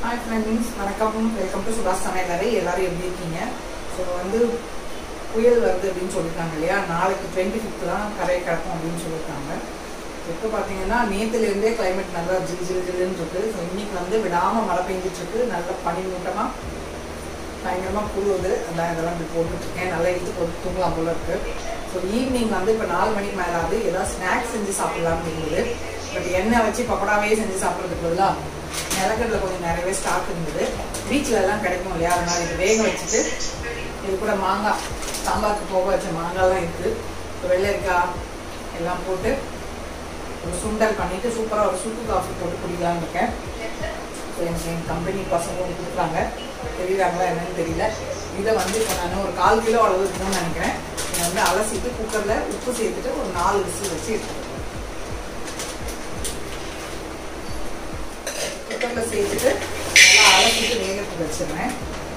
Hi friends வணக்கம் welcome to Subash சமையலறை எல்லாரும் எப்படி இருக்கீங்க ஸோ வந்து புயல் வருது அப்படின்னு சொல்லியிருக்காங்க இல்லையா நாளைக்கு டுவெண்ட்டி ஃபிஃப்த் தான் கரையை கிடக்கும் அப்படின்னு சொல்லியிருக்காங்க இப்போ பார்த்தீங்கன்னா நேற்றுலேருந்தே கிளைமேட் நல்லா ஜில் ஜில் ஜில்லுன்னு இருக்கு ஸோ இன்னைக்கு வந்து விடாமல் மழை பெஞ்சிட்டு இருக்கு நல்ல பனி மூட்டமாக பயங்கரமாக குழுவுது அதான் இதெல்லாம் இப்படி போட்டுட்ருக்கேன் நல்லா இழுத்து போட்டு தூங்கலாம் போல இருக்கு ஸோ ஈவினிங் வந்து இப்போ நாலு மணிக்கு மேலே ஆகுது ஏதாவது ஸ்நாக்ஸ் செஞ்சு சாப்பிடலாம்னு இருந்தது பட் எண்ணெய் வச்சு பக்கோடாவே செஞ்சு சாப்பிட்றதுக்கு பதிலாக நிலக்கடல கொஞ்சம் நிறையவே ஸ்டாக் இருந்தது பீச்சில் எல்லாம் கிடைக்கும் இல்லையா அதனால இது வேக வச்சுட்டு இது கூட மாங்காய் சாம்பாருக்கு போக வச்ச மாங்காய்லாம் இருக்குது இப்போ வெள்ளரிக்காய் எல்லாம் போட்டு ஒரு சுண்டல் பண்ணிட்டு சூப்பராக ஒரு சுக்கு காஃபி போட்டு குடிக்கலாம்னு இருக்கேன் ஸோ எனக்கு எங்கள் கம்பெனி பசங்க ஒன்று கொடுக்குறாங்க தெரியுறாங்களா என்னன்னு தெரியல இதை வந்து இப்போ நான் ஒரு கால் கிலோ அளவு இருக்குன்னு நினைக்கிறேன் இதை வந்து அலசிட்டு குக்கரில் உப்பு சேர்த்துட்டு ஒரு நாலு விசில் வச்சு எடுத்துக்கிறேன் குக்கரில் சேர்த்துட்டு நல்லா அலசிட்டு வேகத்துக்கு வச்சிடுறேன்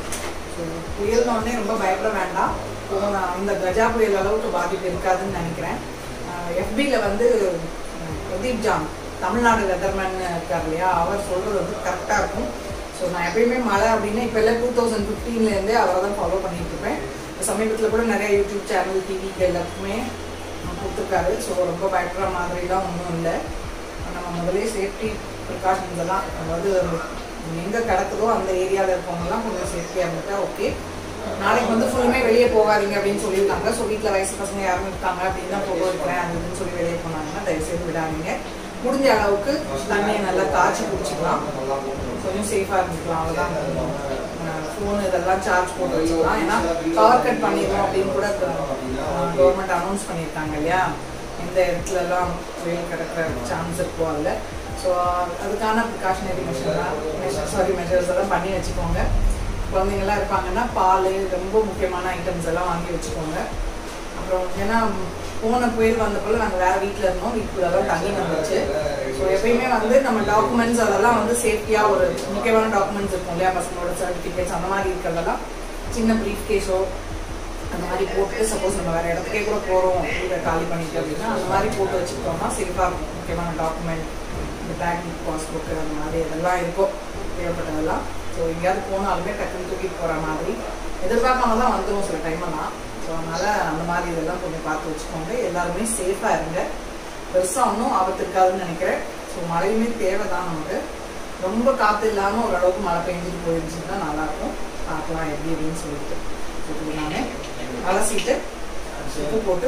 ஸோ புயல்னோடனே ரொம்ப பயப்பட வேண்டாம் போன அந்த கஜா புயல் அளவுக்கு பாதிப்பு இருக்காதுன்னு நினைக்கிறேன் எஃபியில் வந்து அஹ், பிரதீப் ஜான் தமிழ்நாடு வெதர்மேன் இருக்கார் இல்லையா அவர் சொல்கிறது வந்து கரெக்டாக இருக்கும் ஸோ நான் எப்பயுமே மழை அப்படின்னா இப்போ எல்லாம் டூ தௌசண்ட் ஃபிஃப்டீன்லேருந்தே அவரை தான் ஃபாலோ பண்ணிட்டு இருப்பேன் இப்ப சமீபத்தில் கூட நிறைய யூடியூப் சேனல் டிவிக்கு எல்லாத்துக்குமே கொடுத்துருக்காரு ஸோ ரொம்ப பயப்படுற மாதிரிலாம் ஒன்றும் இல்லை நம்ம முதலே சேஃப்டி ப்ரிகாஷன்ஸ் எல்லாம் அதாவது எங்கே கிடக்குதோ அந்த ஏரியாவில் இருக்கவங்கலாம் கொஞ்சம் சேஃப்டியாக இருந்துட்டா ஓகே நாளைக்கு வந்து ஃபுல்லுமே வெளியே போகாதீங்க அப்படின்னு சொல்லியிருக்காங்க ஸோ வீட்டில் வயசு பசங்க யாரும் இருக்காங்க அப்படின்னு தான் போக வைக்கிறேன் அது இதுன்னு சொல்லி வெளியே போனாங்கன்னா தயவுசெய்து விடாதீங்க முடிஞ்ச அளவுக்கு தண்ணியை நல்லா காய்ச்சி குடிச்சிக்கலாம் கொஞ்சம் சேஃபாக இருந்துக்கலாம் அவ்வளோதான் ஃபோன் இதெல்லாம் சார்ஜ் போட்டு வச்சுக்கலாம் ஏன்னா பவர் கட் பண்ணிடுவோம் அப்படின்னு கூட கவர்மெண்ட் அனௌன்ஸ் பண்ணியிருக்காங்க இல்லையா எந்த இடத்துலலாம் புயல் கிடக்கிற சான்ஸ் இருக்கோ அதில் ஸோ அதுக்கான ப்ரிகாஷனரி மெஷர்லாம் மெஷர் சாரி மெஷர்ஸ் எல்லாம் பண்ணி வச்சுக்கோங்க குழந்தைங்கள்லாம் இருப்பாங்கன்னா பால் ரொம்ப முக்கியமான ஐட்டம்ஸ் எல்லாம் வாங்கி வச்சுக்கோங்க அப்புறம் ஏன்னா போன புயல் வந்தப்போ நாங்கள் வேற வீட்டில் இருந்தோம் வீட்டுக்குள்ளெல்லாம் தண்ணி வந்துச்சு ஸோ எப்பயுமே வந்து நம்ம டாக்குமெண்ட்ஸ் அதெல்லாம் வந்து சேஃப்டியாக ஒரு முக்கியமான டாக்குமெண்ட்ஸ் இருக்கும் இல்லையா பசங்களோட சர்டிஃபிகேட்ஸ் அந்த மாதிரி இருக்கிறதெல்லாம் சின்ன ப்ரீஃப் கேஸோ அந்த மாதிரி போட்டு சப்போஸ் நம்ம வேற இடத்துக்கே கூட போகிறோம் வீட்டை காலி பண்ணிட்டு அப்படின்னா அந்த மாதிரி போட்டு வச்சுக்கிட்டோம்னா சேஃபாக இருக்கும் முக்கியமான டாக்குமெண்ட் இந்த பேங்க் பாஸ்புக் அந்த மாதிரி இதெல்லாம் இருக்கும் தேவைப்பட்டதெல்லாம் ஸோ எங்கேயாவது போனாலுமே டக்குன்னு தூக்கிட்டு போகிற மாதிரி எதிர்பார்க்காம தான் வந்துடும் சில டைமெல்லாம் ஸோ அதனால் அந்த மாதிரி இதெல்லாம் கொஞ்சம் பார்த்து வச்சுக்கோங்க எல்லாருமே சேஃபாக இருங்க பெருசாக ஒன்றும் ஆபத்து இருக்காதுன்னு நினைக்கிறேன் ஸோ மழையுமே தேவை தான் நமக்கு ரொம்ப காற்று இல்லாமல் ஓரளவுக்கு மழை பெஞ்சிட்டு போயிருந்துச்சுன்னா நல்லாயிருக்கும் பார்க்கலாம் எப்படி அப்படின்னு சொல்லிட்டு ஸோ நான் அலசிட்டு உப்பு போட்டு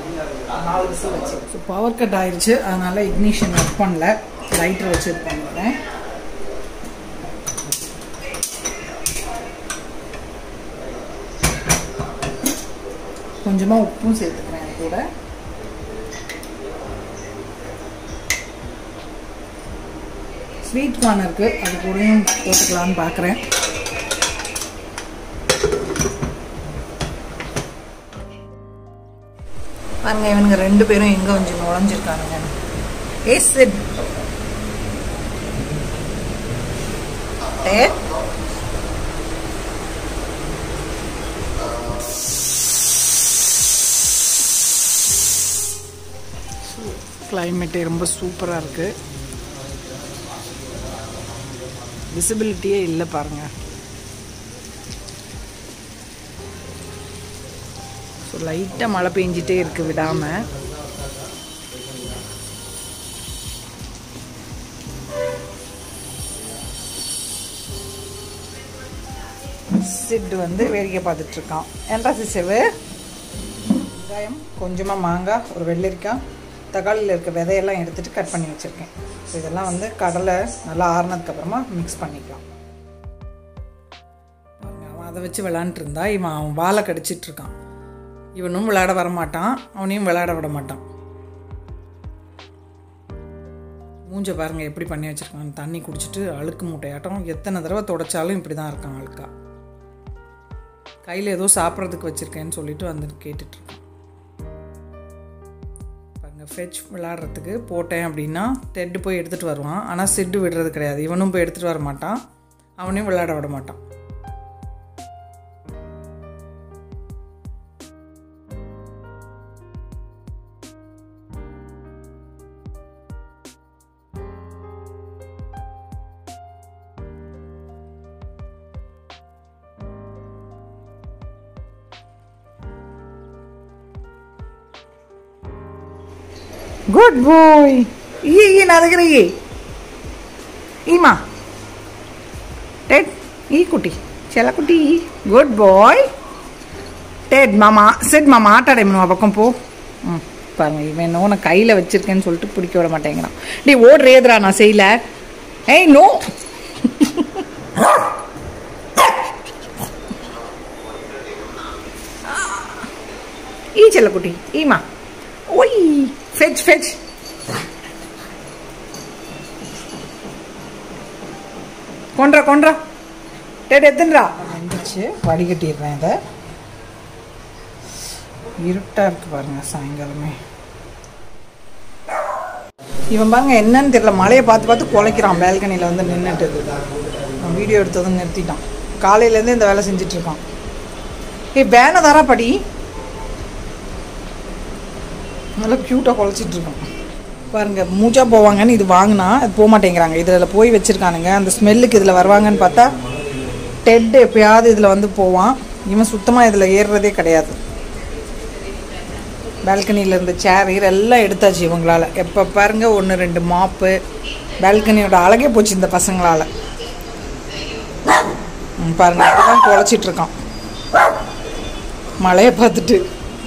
நாலு விசில் வச்சு ஸோ பவர் கட் ஆயிடுச்சு அதனால இக்னிஷன் ஒர்க் பண்ணல லைட்டர் வச்சு இது பண்ணுறேன் கொஞ்சமாக உப்பும் சேர்த்துக்கிறேன் அது கூட ஸ்வீட் கார்ன் இருக்குது அது கூடயும் போட்டுக்கலான்னு பார்க்குறேன் பாருங்க இவனுங்க ரெண்டு பேரும் எங்க கொஞ்சம் நுழைஞ்சிருக்கானுங்க ஏ சிட் கிளைமேட்டே ரொம்ப சூப்பராக இருக்கு விசிபிலிட்டியே இல்லை பாருங்க ஸோ லைட்டாக மழை பெஞ்சிட்டே இருக்கு விடாமல் சிட்டு வந்து வேடிக்கை பார்த்துட்டு இருக்கான் ஏன்டா சிசவு வெங்காயம் கொஞ்சமாக மாங்காய் ஒரு வெள்ளரிக்காய் தக்காளியில் இருக்க விதையெல்லாம் எடுத்துட்டு கட் பண்ணி வச்சுருக்கேன் ஸோ இதெல்லாம் வந்து கடலை நல்லா ஆறுனதுக்கப்புறமா மிக்ஸ் பண்ணிக்கலாம் பாருங்க, அவன் அதை வச்சு விளாண்டுட்டு இருந்தா இவன் அவன் வாழை கடிச்சிட்டு இருக்கான் இவனும் விளையாட வர மாட்டான் அவனையும் விளையாட விட மாட்டான் மூஞ்ச பாருங்க எப்படி பண்ணி வச்சிருக்கான் தண்ணி குடிச்சிட்டு அழுக்கு மூட்டையாட்டம் எத்தனை தடவை தொடச்சாலும் இப்படி தான் இருக்கான் அழுக்கா கையில் ஏதோ சாப்பிட்றதுக்கு வச்சுருக்கேன்னு சொல்லிட்டு வந்து கேட்டுட்டு இருக்கான் பாருங்க ஃபெச் விளாட்றதுக்கு போட்டேன் அப்படின்னா டெட்டு போய் எடுத்துகிட்டு வருவான் ஆனால் சிட்டு விடுறது கிடையாது இவனும் போய் எடுத்துகிட்டு வர மாட்டான் அவனையும் விளையாட விட மாட்டான் గుడ్ బాయ్ ఈ ఈ నా దగ్గర ఈ ఈమా టెడ్ ఈ కుட்டி చెల్ల కుட்டி గుడ్ బాయ్ டேட் மாமா சரி மாமா ஆட்டாடே நம்ம பக்கம் போ ம் பாருங்க இவன் என்ன உன கையில் வச்சிருக்கேன்னு சொல்லிட்டு பிடிக்க விட மாட்டேங்கிறான் டேய் ஓடுறேதுடா நான் செய்யல ஏய் நோ ஈ செல்லக்குட்டி ஈமா ஒய் ஃபெச் ஃபெச் கொன்றா கொன்றா டேட் எத்தன்றா வந்துச்சு வடிகட்டிடுறேன் இதை இருட்டாக இருக்கு பாருங்க சாயங்காலமே இவன் பாருங்க என்னன்னு தெரியல மழையை பார்த்து பார்த்து குலைக்கிறான் பால்கனியில் வந்து நின்றுட்டு நான் வீடியோ எடுத்ததும் நிறுத்திட்டான் காலையிலேருந்து இந்த வேலை செஞ்சுட்டு இருக்கான் ஏய் பேனை தரா படி நல்லா க்யூட்டாக குலைச்சிட்டு இருக்கான் பாருங்க மூச்சா போவாங்கன்னு இது வாங்கினா அது போக மாட்டேங்கிறாங்க இதில் போய் வச்சிருக்கானுங்க அந்த ஸ்மெல்லுக்கு இதில் வருவாங்கன்னு பார்த்தா டெட் எப்பயாவது இதில் வந்து போவான் இவன் சுத்தமாக இதில் ஏறுறதே கிடையாது பால்கனியில் இருந்த சேர் கீர் எல்லாம் எடுத்தாச்சு இவங்களால எப்போ பாருங்க ஒன்று ரெண்டு மாப்பு பால்கனியோட அழகே போச்சு இந்த பசங்களால ம், பாருங்க இப்பதான் குலைச்சிட்டு இருக்கான் மழையை பார்த்துட்டு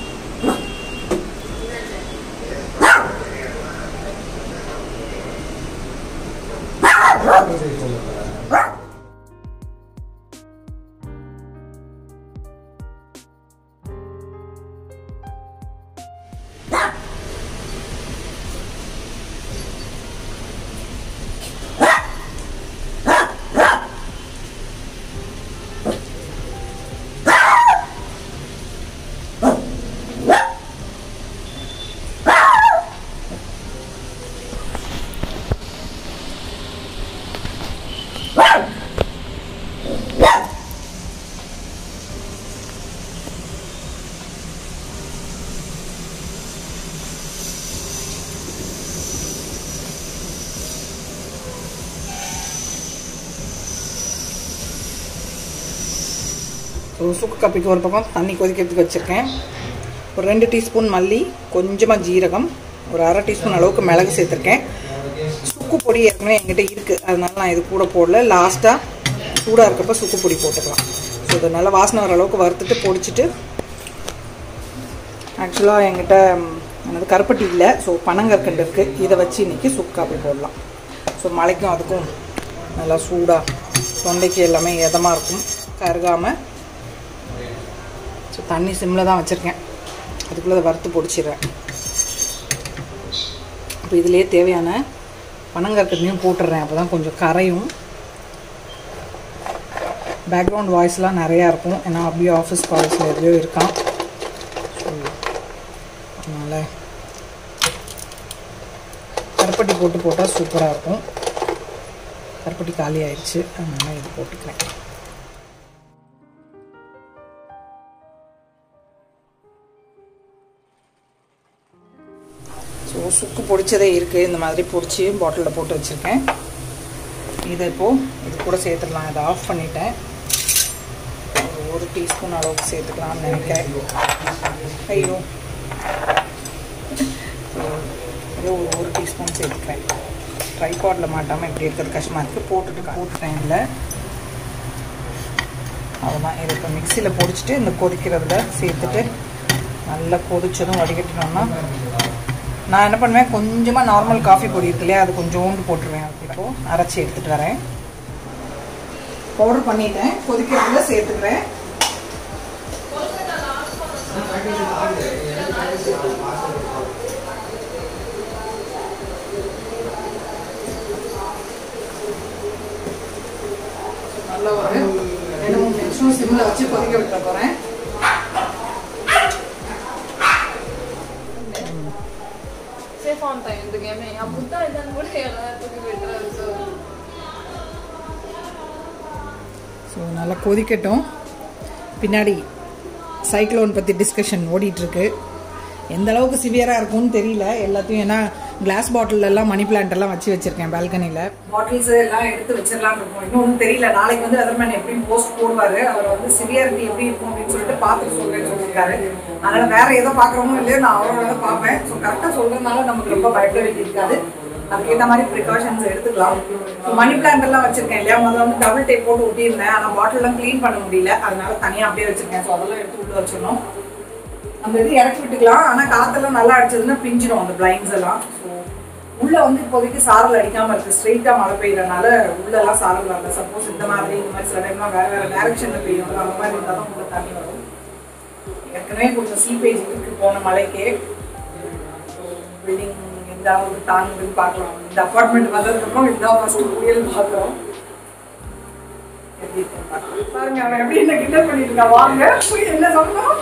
ஒரு சுக்கு கப்பிக்கு ஒரு பக்கம் தண்ணி கொதிக்கிறதுக்கு வச்சுருக்கேன் ஒரு ரெண்டு டீஸ்பூன் மல்லி கொஞ்சமாக ஜீரகம் ஒரு அரை டீஸ்பூன் அளவுக்கு மிளகு சேர்த்துருக்கேன் சுக்கு பொடி ஏற்கனவே என்கிட்ட இருக்குது அதனால நான் இது கூட போடல லாஸ்ட்டாக சூடாக இருக்கப்ப சுக்கு பொடி போட்டுக்கலாம் ஸோ இது நல்லா வாசனை வர அளவுக்கு வறுத்துட்டு பொடிச்சிட்டு ஆக்சுவலாக என்கிட்ட ம், எனது கருப்பட்டி இல்லை ஸோ பனங்கற்கண்டு இருக்குது இதை வச்சு இன்றைக்கி சுக்கு காப்பி போடலாம் ஸோ மழைக்கும் அதுக்கும் நல்லா சூடாக தொண்டைக்கு எல்லாமே இதமாக இருக்கும் கருகாமல் ஸோ தண்ணி சிம்மில் தான் வச்சுருக்கேன் அதுக்குள்ளே அதை வறுத்து பொடிச்சிடுறேன் இப்போ இதிலே தேவையான பனங்கற்கண்டையும் போட்டுடுறேன் அப்போ தான் கொஞ்சம் கரையும் பேக்ரவுண்ட் வாய்ஸ்லாம் நிறையா இருக்கும் ஏன்னா அப்படியே ஆஃபீஸ் கால்ஸில் எதுலையோ இருக்கான் ஸோ அதனால் கருப்பட்டி போட்டு போட்டால் சூப்பராக இருக்கும் கருப்பட்டி காலி ஆயிடுச்சு அதனால் இது போட்டுக்கிறேன் ஸோ சுக்கு பொடிச்சதே இருக்குது இந்த மாதிரி பொடிச்சு பாட்டிலில் போட்டு வச்சுருக்கேன் இதை இப்போது இது கூட சேர்த்துடலாம் இதை ஆஃப் பண்ணிட்டேன் ஒரு ஒரு டீஸ்பூன் அளவுக்கு சேர்த்துக்கலாம்னு நினைக்கிறேன் ஐயோ இதோ ஒரு ஒரு டீஸ்பூன் சேர்த்துக்கிறேன் ட்ரைபாட்டில் மாட்டாமல் இப்படி இருக்கிறது கஷ்டமாக இருக்குது போட்டுட்டு போட்டுட்டேன் இதில் அவ்வளோதான் இதை இப்போ மிக்சியில் பொடிச்சிட்டு இந்த கொதிக்கிறதுல சேர்த்துட்டு நல்லா கொதிச்சதும் வடிகட்டினோம்னா நான் என்ன பண்ணுவேன் கொஞ்சமாக நார்மல் காஃபி பொடி இருக்கு இல்லையா அது கொஞ்சோண்டு போட்டுருவேன் அது இப்போ அரைச்சி எடுத்துகிட்டு வரேன் பவுடர் பண்ணிட்டேன் கொதிக்கிறதுல சேர்த்துக்கிறேன் நல்ல ஒரு ரெண்டு மூணு நிமிஷம் சிம்மில் வச்சு கொதிக்க விட்டுற போகிறேன் ಸೇಫ್ ಅಂತ ಇಂದು ಗೇಮೆ ಆ ಬುದ್ಧ ಇದನ್ನು ಕೂಡ ಎಲ್ಲ ಬಿಟ್ಟರೆ ಸೊ ஸோ நல்லா கொதிக்கட்டும் பின்னாடி சைக்ளோன் பற்றி டிஸ்கஷன் ஓடிட்டுருக்கு எந்த அளவுக்கு சிவியராக இருக்கும்னு தெரியல எல்லாத்தையும் ஏன்னா கிளாஸ் பாட்டில் எல்லாம் மணி பிளான்ட் எல்லாம் வச்சு வச்சிருக்கேன் பால்கனியில் பாட்டில்ஸ் எல்லாம் எடுத்து வச்சிடலாம் இருக்கும் இன்னும் ஒன்றும் தெரியல நாளைக்கு வந்து வெதர்மேன் எப்படி போஸ்ட் போடுவாரு அவர் வந்து சிவியாரிட்டி எப்படி இருக்கும் அப்படின்னு சொல்லிட்டு பார்த்துட்டு சொல்றேன்னு சொல்லியிருக்காரு அதனால வேற ஏதோ பார்க்குறவங்க இல்லையோ நான் அவரோட தான் பார்ப்பேன் ஸோ கரெக்டாக சொல்றதுனால நமக்கு ரொம்ப பயப்பட வேண்டி இருக்காது அதுக்கேற்ற மாதிரி ப்ரிகாஷன்ஸ் எடுத்துக்கலாம் ஸோ மணி பிளான்ட் எல்லாம் வச்சிருக்கேன் இல்லையா முதல்ல வந்து டபுள் டேப் போட்டு ஒட்டியிருந்தேன் ஆனால் பாட்டில்லாம் க்ளீன் பண்ண முடியல அதனால தனியாக அப்படியே வச்சிருக்கேன் ஸோ அதெல்லாம் எடுத்து உள்ள வச்சிடணும் அந்த இது இறக்கி விட்டுக்கலாம் ஆனால் காத்தெல்லாம் நல்லா அடிச்சதுன்னா பிஞ்சிடும் அந்த பிளைண்ட்ஸ் எல்லாம் ஸோ உள்ள வந்து இப்போதைக்கு சாரல் அடிக்காம இருக்கு ஸ்ட்ரெயிட்டா மழை பெய்யறதுனால உள்ளெல்லாம் சாரல் வரல சப்போஸ் இந்த மாதிரி இந்த மாதிரி சில டைம்லாம் வேற வேற டைரக்ஷன்ல பெய்யும் அந்த மாதிரி இருந்தால் தான் உள்ள தண்ணி வரும் ஏற்கனவே கொஞ்சம் சீப்பேஜ் இருக்கு போன மலைக்கே பில்டிங் எந்த அளவுக்கு தாங்குதுன்னு பார்க்கலாம் இந்த அப்பார்ட்மெண்ட் வந்ததுக்கப்புறம் இதுதான் ஃபர்ஸ்ட் புயல் பார்க்குறோம் எப்படி இருக்குன்னு பார்க்கலாம். பாருங்க அவன் எப்படி என்ன கிண்டல் பண்ணிட்டு இருக்கான் வாங்க போய் என்ன சொல்லணும்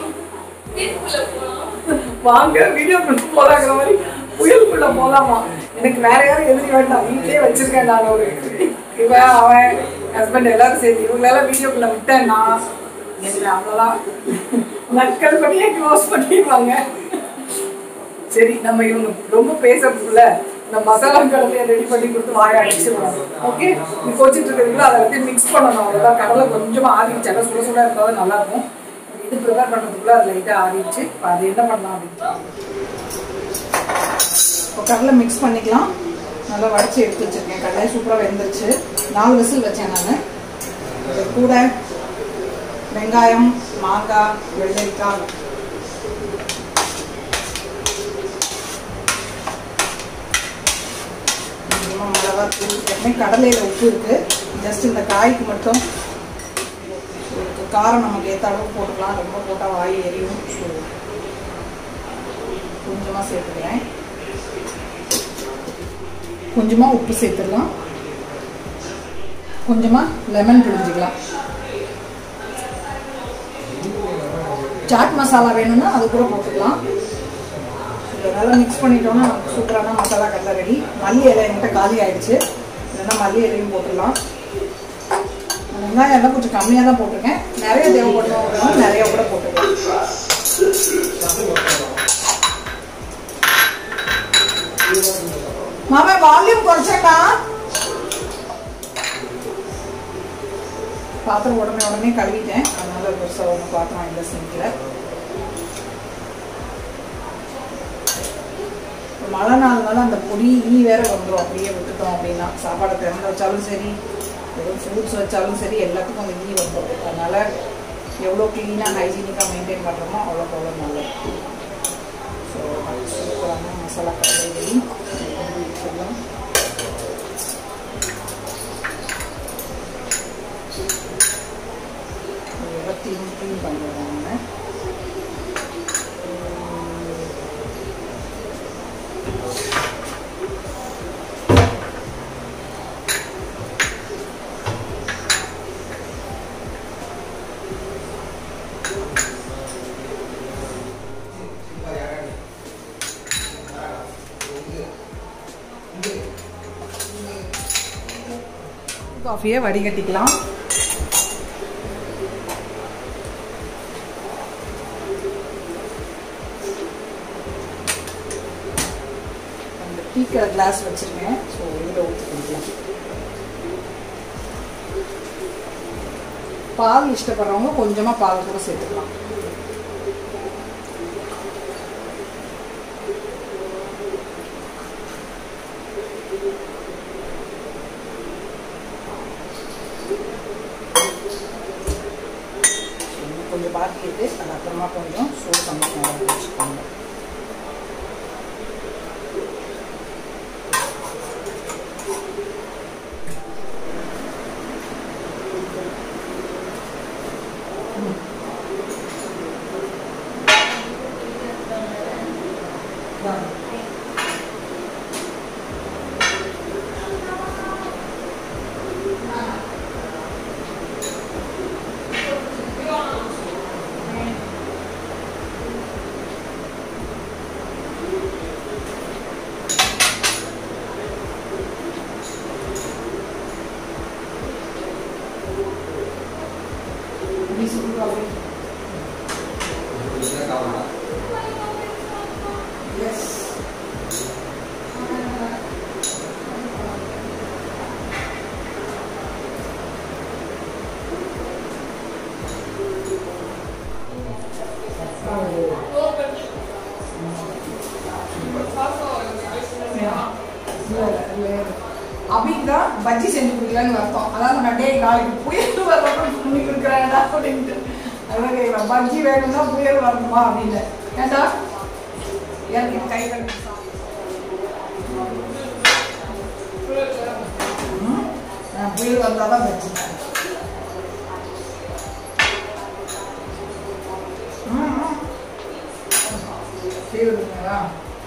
வாங்க வீடியோ போலாங்கிற மாதிரி புயலுக்குள்ள போலாமா எனக்கு வேற யாரும் எதிரி வேண்டாம் வீட்லயே வச்சிருக்கேன் நான் ஒரு இவன் அவன் ஹஸ்பண்ட் எல்லாரும் சேர்ந்து இவங்களெல்லாம் வீடியோக்குள்ள விட்டேன்னா என்ன அவ்வளோதான் நக்கல் பண்ணியே க்ளோஸ் பண்ணிடுவாங்க சரி நம்ம இவங்க ரொம்ப பேசுறதுக்குள்ள இந்த மசாலா கடலையை ரெடி பண்ணி கொடுத்து வாய அடிச்சிருவாங்க ஓகே நீ கோச்சிட்டு இருக்கிறதுக்குள்ள அதை வந்து மிக்ஸ் பண்ணணும் அவ்வளோதான் கடலை கொஞ்சமா ஆறிடுச்சாங்க சுட சுட இருந்தாலும் நல்லா இருக்கும் இது ப்ரிப்பேர் பண்ணுறதுக்குள்ள அது லைட்டாக ஆறிடுச்சு இப்போ அது என்ன பண்ணலாம் அப்படின்னு இப்போ கடலை மிக்ஸ் பண்ணிக்கலாம் நல்லா வடிச்சு எடுத்து வச்சிருக்கேன் கடலை சூப்பராக வெந்துருச்சு நாலு விசில் வச்சேன் நான் இது கூட வெங்காயம் மாங்காய் வெள்ளரிக்காய் கொஞ்சமாக மிளகாத்தூள் எப்பவுமே கடலையில் உப்பு இருக்குது ஜஸ்ட் இந்த காய்க்கு மட்டும் இதுக்கு காரம் நமக்கு ஏற்ற அளவுக்கு போட்டுக்கலாம் ரொம்ப போட்டால் வாய் எரியும் ஸோ கொஞ்சமாக சேர்த்துக்கிறேன் கொஞ்சமாக உப்பு சேர்த்துடலாம் கொஞ்சமாக லெமன் பிழிஞ்சிக்கலாம் சாட் மசாலா வேணும்னா அது கூட போட்டுக்கலாம் இதை நல்லா மிக்ஸ் பண்ணிட்டோம்னா நமக்கு சூப்பரான மசாலா கடலை ரெடி மல்லி இலை என்கிட்ட காலி ஆயிடுச்சு இல்லைன்னா மல்லி இலையும் போட்டுடலாம் வெங்காயம் எல்லாம் கொஞ்சம் கம்மியாக தான் போட்டிருக்கேன் நிறைய தேவைப்படும் அப்படின்னா நிறைய கூட போட்டுக்கலாம் மாமா வால்யூம் குறைச்சேன்டா பாத்திரம் உடனே உடனே கழுவிட்டேன் அதனால பெருசாக ஒன்றும் பாத்திரம் இல்லை சிங்கில் மழை நாள்னால அந்த பொடி ஈ வேற வந்துடும் அப்படியே விட்டுட்டோம் அப்படின்னா சாப்பாடை திறந்து வச்சாலும் சரி எதுவும் ஃப்ரூட்ஸ் வச்சாலும் சரி எல்லாத்துக்கும் அந்த ஈ வந்துடும் அதனால எவ்வளோ க்ளீனாக ஹைஜீனிக்காக மெயின்டைன் பண்ணுறோமோ அவ்வளோக்கு அவ்வளோ நல்லது ஸோ சூப்பரான மசாலா கடையிலையும் வச்சிடலாம் க்ளீன் க்ளீன் பண்ணுறாங்க காஃபியை வடிகட்டிக்கலாம் அந்த டீக்கிற கிளாஸ் வச்சிருக்கேன் ஸோ இதில் ஊற்றிக்கலாம் பால் இஷ்டப்படுறவங்க கொஞ்சமாக பால் கூட சேர்த்துக்கலாம் இன்னும் கொஞ்சம் பாக்கி இருக்கு அது அப்புறமா கொஞ்சம் சூடு பண்ணி நல்லா வச்சுக்கோங்க இல்ல, இல்ல, இல்ல. அபிக்கு பஜ்ஜி செஞ்சு கொடுக்கலன்னு அர்த்தம் அதாவது நான் டே நாளைக்கு புயல் வரணும் பண்ணி கொடுக்குறேன்டா அப்படின்ட்டு அதான் கேட்குறேன் பஜ்ஜி வேணும்னா புயல் வரணுமா அப்படின்னு ஏண்டா எனக்கு கை கட்டி புயல் வந்தால் தான் பஜ்ஜி ம், ம். புயல் இருக்குங்களா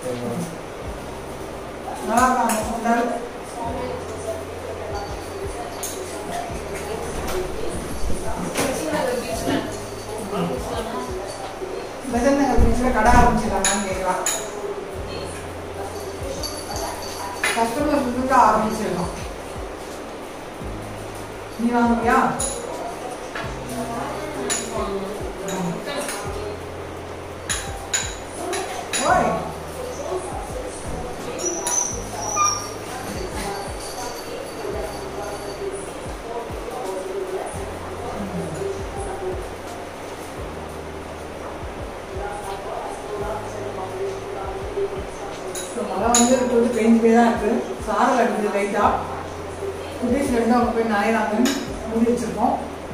நல்லா இருக்காங்க சுண்டல் பெசன் நகர் பீச்சில் கடை ஆரம்பிச்சிடலாமான்னு கேட்கலாம் கஸ்டமர் இருந்துட்டு ஆரம்பிச்சிடலாம் நீ வாங்குவியா ஓய் ஸோ மழை வந்து இப்போ வந்து பெஞ்சிட்டே தான் இருக்குது சாரல் அடிக்குது லைட்டாக குட்டீஸ்ல இருந்து அவங்க போய் நனையிறாங்கன்னு மூடி வச்சுருக்கோம்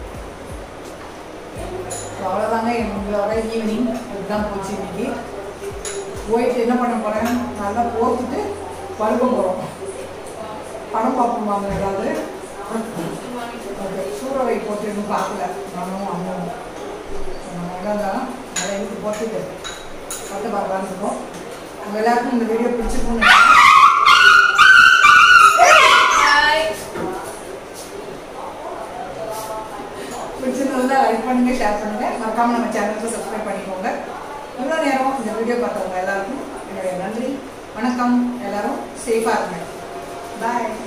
ஸோ அவ்வளோதாங்க எங்களோட ஈவினிங் இதுதான் போச்சு இன்னைக்கு போயிட்டு என்ன பண்ண போகிறேன் நல்லா போர்த்துட்டு படுக்க போகிறோம் படம் பார்ப்போம் ஏதாவது ஓகே சூறவை போட்டு இன்னும் பார்க்கல நானும் அம்மாவும் நம்ம தான் அதை எடுத்து போட்டுட்டு பட்டு பார்க்கலான்னு இருக்கோம் உங்க எல்லாருக்கும் இந்த வீடியோ பிடிச்சிருக்கும்னு நினைக்கிறேன். பிடிச்சிருந்ததுல லைக் பண்ணுங்க ஷேர் பண்ணுங்க மறக்காம நம்ம சேனலுக்கு சப்ஸ்கிரைப் பண்ணிக்கோங்க இவ்வளோ நேரம் இந்த வீடியோ பார்த்தவங்க எல்லாருக்கும் என்னுடைய நன்றி வணக்கம் எல்லாரும் சேஃபாக இருங்க பாய்